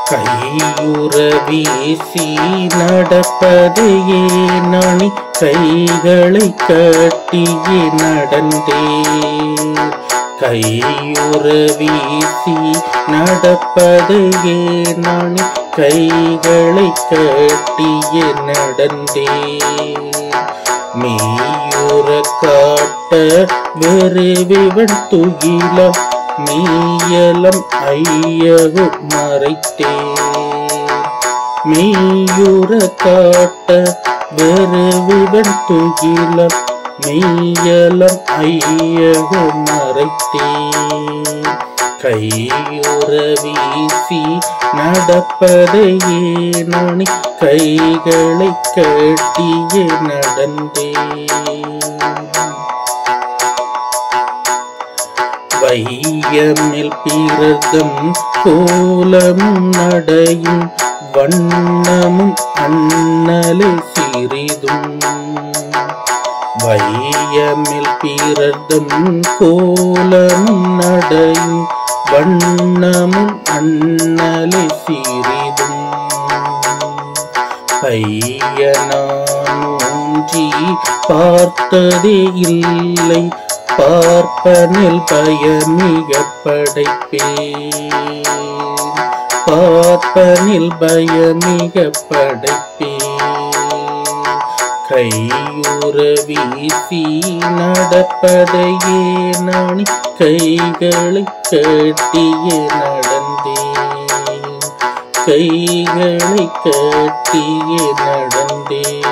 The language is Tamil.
கையுற வீசி நடப்பதையே நாணி கைகளை கட்டியே நடந்தே கையுற வீசி நடப்பதையே நாணி கைகளை கட்டியே நடந்தே மெய்யுற காட்ட வெறுவிவன் துகிலம் மெய்யலம் ஐயகு மறைத்தே மெய்யுற காட்ட வெறுவிவன் துகிலம் மெய்யலம் ஐயகு மறைத்தே கையுற வீசி நடப்பதையே நாணி கைகளை கட்டியே நடந்தே வையமில் பிரதம் கோலமும் நடையும் வண்ணமும் அண்ணலே சிறிதும் வையமில் பிரதம் கோலமும் நடையும் வண்ணமும் அண்ணலே சிறிதும் பையனானூன்றி பார்த்ததே இல்லை பார்ப்பனில் பயமிக படைப்பேன் பார்ப்பனில் பயமிக படைப்பேன் கையுற வீசி நடப்பதையே நாணி கைகளை கட்டியே நடந்தேன் கைகளை கட்டியே நடந்தேன்